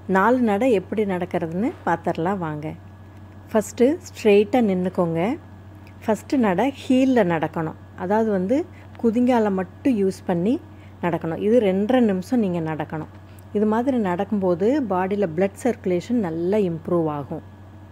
நாலு நடை எப்படி நடக்கிறதுன்னு பார்த்துடலாம் வாங்க ஃபஸ்ட்டு ஸ்ட்ரெயிட்டாக நின்றுக்கோங்க ஃபஸ்ட்டு நடை ஹீலில் நடக்கணும் அதாவது வந்து குதிங்கால மட்டும் யூஸ் பண்ணி நடக்கணும் இது ரெண்டரை நிமிஷம் நீங்கள் நடக்கணும் இது மாதிரி நடக்கும்போது பாடியில் பிளட் சர்க்குலேஷன் நல்லா இம்ப்ரூவ் ஆகும்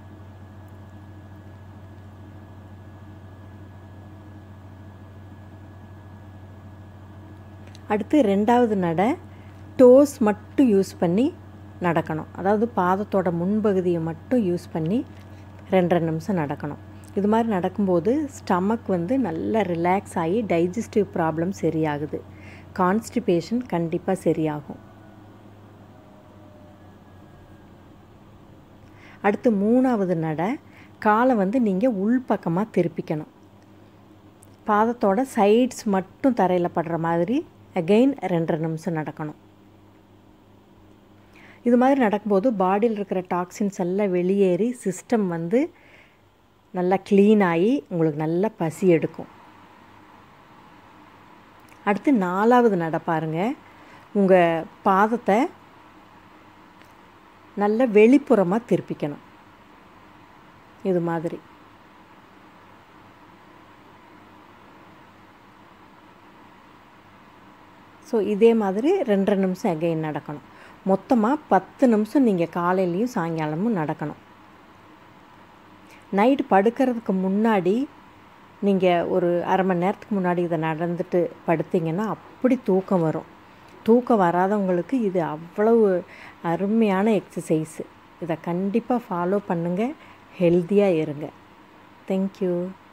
அடுத்து ரெண்டாவது நடை டோஸ் மட்டும் யூஸ் பண்ணி நடக்கணும் அதாவது பாதத்தோட முன்பகுதியை மட்டும் யூஸ் பண்ணி ரெண்டரை நிமிஷம் நடக்கணும் இது மாதிரி நடக்கும்போது ஸ்டமக் வந்து நல்லா ரிலாக்ஸ் ஆகி டைஜஸ்டிவ் ப்ராப்ளம் சரியாகுது கான்ஸ்டிபேஷன் கண்டிப்பாக சரியாகும் அடுத்து மூணாவது நடை காலை வந்து நீங்கள் உள்பக்கமாக திருப்பிக்கணும் பாதத்தோட சைட்ஸ் மட்டும் தரையில் படுற மாதிரி அகெயின் ரெண்டரை நிமிஷம் நடக்கணும் இது மாதிரி நடக்கும்போது பாடியில் இருக்கிற டாக்ஸின்ஸ் எல்லாம் வெளியேறி சிஸ்டம் வந்து நல்லா க்ளீன் ஆகி உங்களுக்கு நல்லா பசி எடுக்கும் அடுத்து நாலாவது நட பாருங்க உங்கள் பாதத்தை நல்ல வெளிப்புறமாக திருப்பிக்கணும் இது மாதிரி ஸோ இதே மாதிரி ரெண்டரை நிமிஷம் அகைன் நடக்கணும் மொத்தமாக பத்து நிமிஷம் நீங்கள் காலையிலையும் சாயங்காலமும் நடக்கணும் நைட்டு படுக்கிறதுக்கு முன்னாடி நீங்கள் ஒரு அரை மணி நேரத்துக்கு முன்னாடி இதை நடந்துட்டு படுத்திங்கன்னா அப்படி தூக்கம் வரும் தூக்கம் வராதவங்களுக்கு இது அவ்வளவு அருமையான எக்ஸசைஸு இதை கண்டிப்பாக ஃபாலோ பண்ணுங்கள் ஹெல்த்தியாக இருங்க தேங்க்யூ